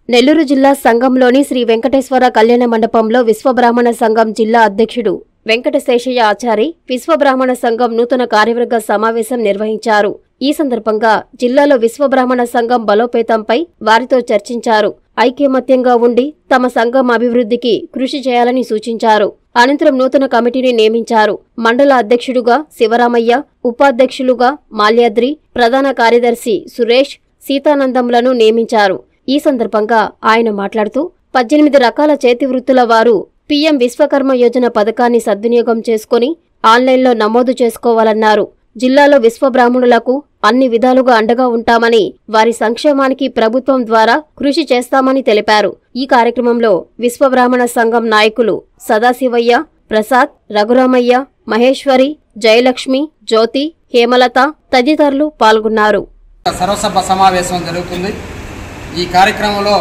నెల్లూరు జిల్లా సంఘంలోని శ్రీ వెంకటేశ్వర కళ్యాణ మండపంలో విశ్వబ్రాహ్మణ సంఘం జిల్లా అధ్యక్షుడు వెంకటశేషయ్య ఆచారి విశ్వబ్రాహ్మణ సంఘం నూతన కార్యవర్గ సమావేశం నిర్వహించారు ఈ సందర్భంగా జిల్లాలో విశ్వబ్రాహ్మణ సంఘం బలోపేతంపై వారితో చర్చించారు ఐకమత్యంగా ఉండి తమ సంఘం అభివృద్ధికి కృషి చేయాలని సూచించారు అనంతరం నూతన కమిటీని నియమించారు మండల అధ్యక్షుడుగా శివరామయ్య ఉపాధ్యక్షులుగా మాల్యాద్రి ప్రధాన కార్యదర్శి సురేష్ సీతానందంలను నియమించారు ఈ సందర్భంగా ఆయన మాట్లాడుతూ పద్దెనిమిది రకాల చేతి వృత్తుల వారు పీఎం విశ్వకర్మ యోజన పథకాన్ని సద్వినియోగం చేసుకుని ఆన్లైన్లో నమోదు చేసుకోవాలన్నారు జిల్లాలో విశ్వబ్రాహ్మణులకు అన్ని విధాలుగా అండగా ఉంటామని వారి సంక్షేమానికి ప్రభుత్వం ద్వారా కృషి చేస్తామని తెలిపారు ఈ కార్యక్రమంలో విశ్వబ్రాహ్మణ సంఘం నాయకులు సదాశివయ్య ప్రసాద్ రఘురామయ్య మహేశ్వరి జయలక్ష్మి జ్యోతి హేమలత తదితరులు పాల్గొన్నారు సర్వసభ సమావేశం జరుగుతుంది ఈ కార్యక్రమంలో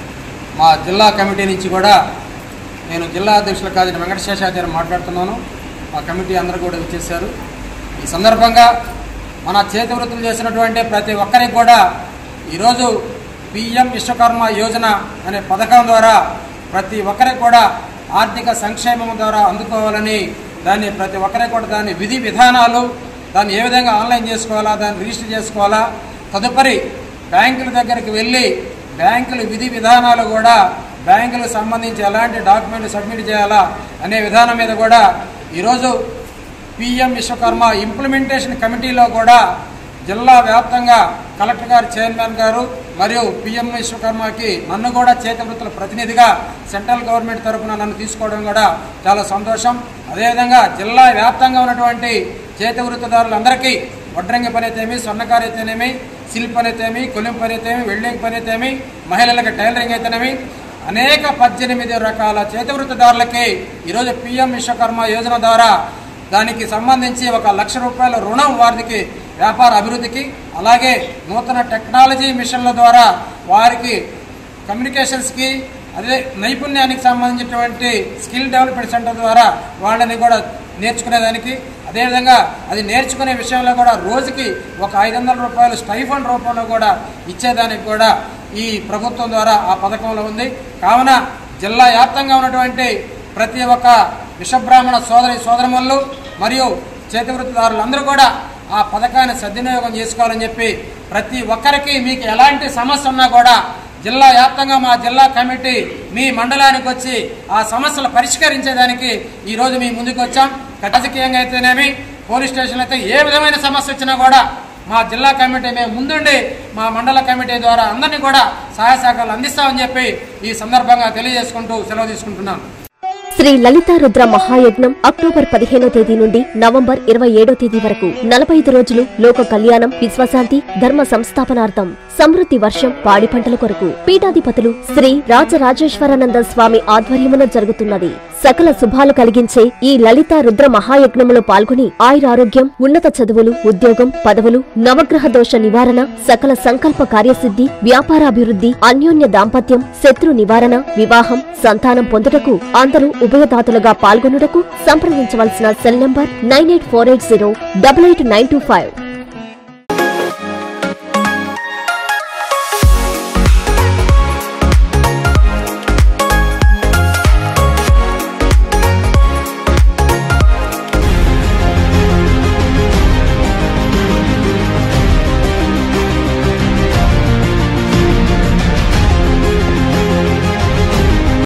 మా జిల్లా కమిటీ నుంచి కూడా నేను జిల్లా అధ్యక్షుల కాదు వెంకటశేషాచార్య మాట్లాడుతున్నాను మా కమిటీ అందరూ కూడా వచ్చేసారు ఈ సందర్భంగా మన చేతి వృత్తులు చేసినటువంటి ప్రతి ఒక్కరికి కూడా ఈరోజు పిఎం విశ్వకర్మ యోజన అనే పథకం ద్వారా ప్రతి ఒక్కరికి కూడా ఆర్థిక సంక్షేమం ద్వారా అందుకోవాలని దాన్ని ప్రతి ఒక్కరికి కూడా దాని విధి విధానాలు దాన్ని ఏ విధంగా ఆన్లైన్ చేసుకోవాలా దాన్ని రిజిస్టర్ చేసుకోవాలా తదుపరి బ్యాంకుల దగ్గరికి వెళ్ళి బ్యాంకుల విధి విధానాలు కూడా బ్యాంకులకు సంబంధించి ఎలాంటి డాక్యుమెంట్లు సబ్మిట్ చేయాలా అనే విధానం మీద కూడా ఈరోజు పిఎం విశ్వకర్మ ఇంప్లిమెంటేషన్ కమిటీలో కూడా జిల్లా వ్యాప్తంగా కలెక్టర్ గారు చైర్మన్ గారు మరియు పిఎం విశ్వకర్మకి నన్ను కూడా చేతి వృత్తుల ప్రతినిధిగా సెంట్రల్ గవర్నమెంట్ తరఫున నన్ను తీసుకోవడం కూడా చాలా సంతోషం అదేవిధంగా జిల్లా వ్యాప్తంగా ఉన్నటువంటి చేతి వృత్తిదారులందరికీ వడ్రంగి పని అయితేమి స్వర్ణకారు అయితేనేమి సిల్క్ పని అయితేమి కొలిం పని అయితేమి వెల్డింగ్ పని అయితేమి మహిళలకు టైలరింగ్ అయితేనేమి అనేక పద్దెనిమిది రకాల చేతి వృత్తిదారులకి ఈరోజు పిఎం విశ్వకర్మ యోజన ద్వారా దానికి సంబంధించి ఒక లక్ష రూపాయల రుణం వారికి వ్యాపార అభివృద్ధికి అలాగే నూతన టెక్నాలజీ మిషన్ల ద్వారా వారికి కమ్యూనికేషన్స్కి అదే నైపుణ్యానికి సంబంధించినటువంటి స్కిల్ డెవలప్మెంట్ సెంటర్ ద్వారా వాళ్ళని కూడా నేర్చుకునేదానికి అదేవిధంగా అది నేర్చుకునే విషయంలో కూడా రోజుకి ఒక ఐదు వందల రూపాయలు స్టైఫండ్ రూపంలో కూడా ఇచ్చేదానికి కూడా ఈ ప్రభుత్వం ద్వారా ఆ పథకంలో ఉంది కావున జిల్లా వ్యాప్తంగా ఉన్నటువంటి ప్రతి ఒక్క విషబ్రాహ్మణ సోదరి సోదరములు మరియు చేతివృత్తిదారులందరూ కూడా ఆ పథకాన్ని సద్వినియోగం చేసుకోవాలని చెప్పి ప్రతి ఒక్కరికి మీకు ఎలాంటి సమస్య ఉన్నా కూడా జిల్లా వ్యాప్తంగా మా జిల్లా కమిటీ మీ మండలానికి వచ్చి ఆ సమస్యలు పరిష్కరించేదానికి ఈరోజు మీ ముందుకు వచ్చాం రాజకీయంగా అయితేనేమి పోలీస్ స్టేషన్ అయితే ఏ విధమైన సమస్య వచ్చినా కూడా మా జిల్లా కమిటీ మేము ముందుండి మా మండల కమిటీ ద్వారా అందరినీ కూడా సహాయ సహకారాలు అందిస్తామని చెప్పి ఈ సందర్భంగా తెలియజేసుకుంటూ సెలవు తీసుకుంటున్నాను శ్రీ లలితా రుద్ర మహాయజ్ఞం అక్టోబర్ పదిహేనో తేదీ నుండి నవంబర్ ఇరవై ఏడో తేదీ వరకు నలభై ఐదు రోజులు లోక కళ్యాణం విశ్వశాంతి ధర్మ సంస్థాపనార్థం సమృద్ధి వర్షం పాడి పంటల కొరకు పీఠాధిపతులు శ్రీ రాజరాజేశ్వరానంద స్వామి ఆధ్వర్యమున జరుగుతున్నది సకల శుభాలు కలిగించే ఈ లలిత రుద్ర మహాయజ్ఞములో పాల్గొని ఆయురారోగ్యం ఉన్నత చదువులు ఉద్యోగం పదవులు నవగ్రహ దోష నివారణ సకల సంకల్ప కార్యసిద్ధి వ్యాపారాభివృద్ధి అన్యోన్య దాంపత్యం శత్రు నివారణ వివాహం సంతానం పొందుటకు అందరూ ఉభయదాతలుగా పాల్గొనుటకు సంప్రదించవలసిన cell number nine eight four eight zero double eight nine two five